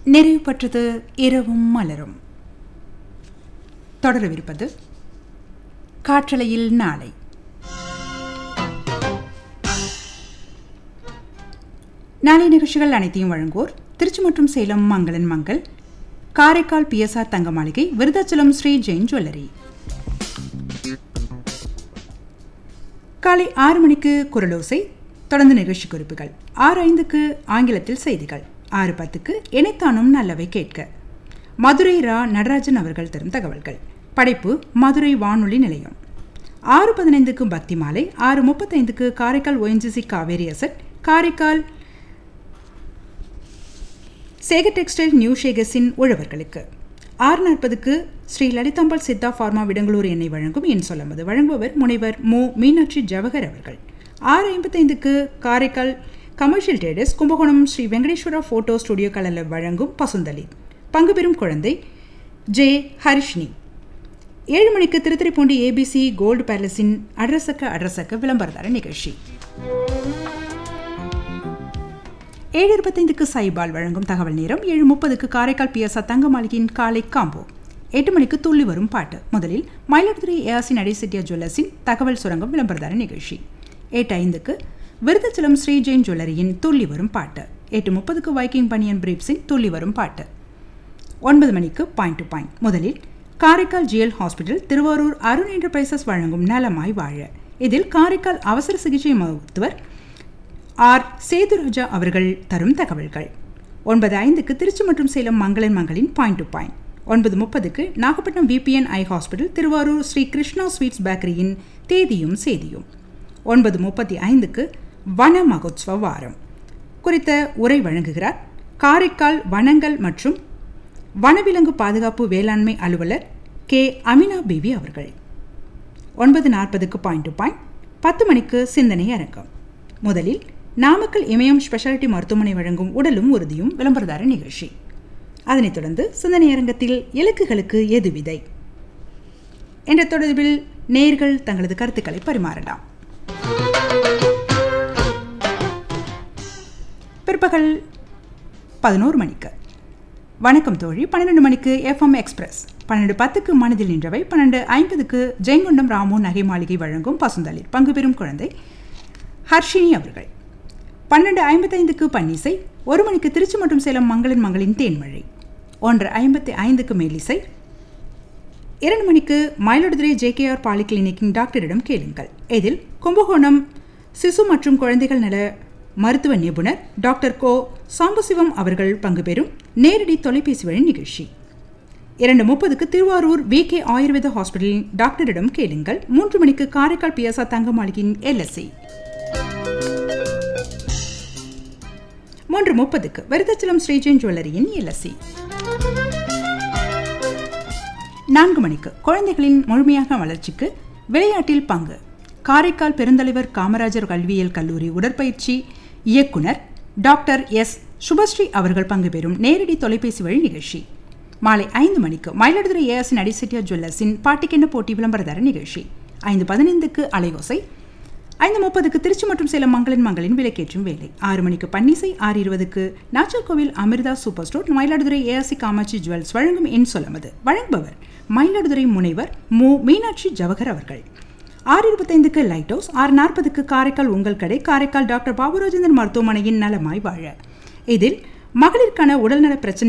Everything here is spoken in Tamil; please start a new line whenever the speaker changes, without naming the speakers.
நிறைவு பெற்றது இரவும் மலரும் தொடரவிருப்பது காற்றலையில் நாளை நாளை நிகழ்ச்சிகள் அனைத்தையும் வழங்குவோர் திருச்சி மற்றும் சேலம் மங்களன் மங்கள் காரைக்கால் பிஎஸ்ஆர் தங்க மாளிகை விருதாச்சலம் ஸ்ரீ ஜெயின் ஜுவல்லரி காலை ஆறு மணிக்கு குரலோசை தொடர்ந்து நிகழ்ச்சி குறிப்புகள் ஆறு ஐந்துக்கு ஆங்கிலத்தில் செய்திகள் ஆறு பத்துக்கு இணைத்தானும் நல்லவை கேட்க மதுரை ரா நடராஜன் அவர்கள் தரும் தகவல்கள் படைப்பு மதுரை வானொலி நிலையம் ஆறு பதினைந்துக்கு பக்தி மாலை ஆறு முப்பத்தைந்துக்கு Karaikal ONGC Kaveri asset Karaikal Sekar textile new ஷேகஸின் உழவர்களுக்கு ஆறு நாற்பதுக்கு ஸ்ரீ லலிதாம்பாள் சித்தா ஃபார்மா விடங்களூர் எண்ணெய் வழங்கும் என் சொல்லமது வழங்குபவர் முனைவர் மு மீனாட்சி ஜவஹர் அவர்கள் ஆறு ஐம்பத்தைந்துக்கு Karaikal commercial traders Kumbakonam Sri Venkateswara photo studio கலரில் வழங்கும் பசுந்தளி பங்கு பெறும் குழந்தை ஜே ஹரிஷ்னி ஏழு மணிக்கு திருத்துறைப்பூண்டி ஏபிசி கோல்டு பேலஸின் அட்ரஸக்க அட்ரஸக்க விளம்பரதார நிகழ்ச்சி ஏழு இருபத்தைந்துக்கு சைபால் வழங்கும் தகவல் நேரம் ஏழு முப்பதுக்கு காரைக்கால் பிஎஸ்ஆர் தங்க மாளிகையின் காலை காம்போ எட்டு மணிக்கு துள்ளி வரும் பாட்டு முதலில் மயிலாடுதுறை ஏஆர்சி நடைசெட்டியா ஜுவல்லர்ஸின் தகவல் சுரங்கம் விளம்பரதார நிகழ்ச்சி எட்டு ஐந்துக்கு விருதாச்சலம் ஸ்ரீ ஜெயின் ஜுவல்லரியின் துள்ளி வரும் பாட்டு எட்டு முப்பதுக்கு வைக்கிங் பனியன் பிரீப்ஸின் துள்ளி வரும் பாட்டு ஒன்பது மணிக்கு பாயிண்ட் டு பாயிண்ட் முதலில் Karaikal GL hospital Thiruvarur Arun enterprises வழங்கும் நலமாய் வாழ இதில் காரைக்கால் அவசர சிகிச்சை மருத்துவர் ஆர் சேதுராஜா அவர்கள் தரும் தகவல்கள் ஒன்பது ஐந்துக்கு திருச்சி மற்றும் சேலம் மங்களன் மங்களின் பாயிண்ட் டு பாயிண்ட் ஒன்பது முப்பதுக்கு Nagapattinam VPN eye hospital Thiruvarur Sri Krishna sweets பேக்கரியின் தேதியும் சேதியும் ஒன்பது முப்பத்தி ஐந்துக்கு வன மகோத்சவ வாரம் குறித்த உரை வழங்குகிறார் காரைக்கால் வனங்கள் மற்றும் வனவிலங்கு பாதுகாப்பு வேளாண்மை அலுவலர் கே அமினா பிவி அவர்கள் ஒன்பது நாற்பதுக்கு பாயிண்ட் டு பாயிண்ட் பத்து மணிக்கு சிந்தனை அரங்கம் முதலில் நாமக்கல் இமயம் ஸ்பெஷாலிட்டி மருத்துவமனை வழங்கும் உடலும் உறுதியும் விளம்பரதார நிகழ்ச்சி அதனைத் தொடர்ந்து சிந்தனை அரங்கத்தில் இலக்குகளுக்கு எது விதை என்ற தொடர்பில் நேர்கள் தங்களது கருத்துக்களை பரிமாறலாம் பிற்பகல் பதினோரு மணிக்கு வணக்கம் தோழி பன்னிரெண்டு மணிக்கு எஃப்எம் எக்ஸ்பிரஸ் பன்னெண்டு பத்துக்கு மனதில் நின்றவை பன்னெண்டு ஐம்பதுக்கு ஜெயங்கொண்டம் ராமு நகை மாளிகை வழங்கும் பசுந்தளிர் பங்கு பெறும் குழந்தை ஹர்ஷினி அவர்கள் பன்னெண்டு ஐம்பத்தைந்துக்கு பன்னிசை ஒரு மணிக்கு திருச்சி மற்றும் சேலம் மங்களின் மங்களின் தேன்மழை ஒன்று ஐம்பத்தி ஐந்துக்கு மேலிசை இரண்டு மணிக்கு மயிலாடுதுறை ஜேகேஆர் பாலி கிளினிக்கின் டாக்டரிடம் கேளுங்கள் இதில் கும்பகோணம் சிசு மற்றும் குழந்தைகள் நல மருத்துவ நிபுணர் டாக்டர் கோ சாம்பசிவம் அவர்கள் பங்கு பெறும் நேரடி தொலைபேசி வழி நிகழ்ச்சி இரண்டு முப்பதுக்கு திருவாரூர் வி கே ஆயுர்வேத ஹாஸ்பிட்டலின் டாக்டரிடம் கேளுங்கள் மூன்று மணிக்கு காரைக்கால் பிஎஸ்ஆர் தங்க மாளிகையின் எல்எஸ்சி மூன்று முப்பதுக்கு விருதாச்சலம் ஸ்ரீஜெயின் ஜுவல்லரியின் எல்எஸ்சி நான்கு மணிக்கு குழந்தைகளின் முழுமையாக வளர்ச்சிக்கு விளையாட்டில் பங்கு காரைக்கால் பெருந்தலைவர் காமராஜர் கல்வியியல் கல்லூரி உடற்பயிற்சி இயக்குனர் டாக்டர் எஸ் சுபஸ்ரீ அவர்கள் பங்கு பெறும் நேரடி தொலைபேசி வழி நிகழ்ச்சி மாலை ஐந்து மணிக்கு மயிலாடுதுறை ஏஎஸ் நடிசெட்டியா ஜுவல்லர்ஸின் பாட்டிக்கென்ன போட்டி விளம்பரதார நிகழ்ச்சி ஐந்து பதினைந்துக்கு அலைவோசை ஐந்து முப்பதுக்கு திருச்சி மற்றும் சேலம் மங்களின் மங்களின் விலைக்கேற்றும் வேலை ஆறு மணிக்கு பன்னிசை ஆறு இருபதுக்கு Nacharkoil Amirtha super store Mayiladuthurai ARC Kamatchi jewels வழங்கும் என் சொல்லமது வழங்குபவர் மயிலாடுதுறை முனைவர் மு மீனாட்சி ஜவஹர் அவர்கள் ஆறு இருபத்தைந்துக்கு லைட் ஹவுஸ் ஆறு நாற்பதுக்கு காரைக்கால் உங்கள் கடை காரைக்கால் டாக்டர் பாபுராஜேந்தர் மருத்துவமனையின் நலமாய் வாழ இதில் மகளிருக்கான உடல்நல பிரச்சனை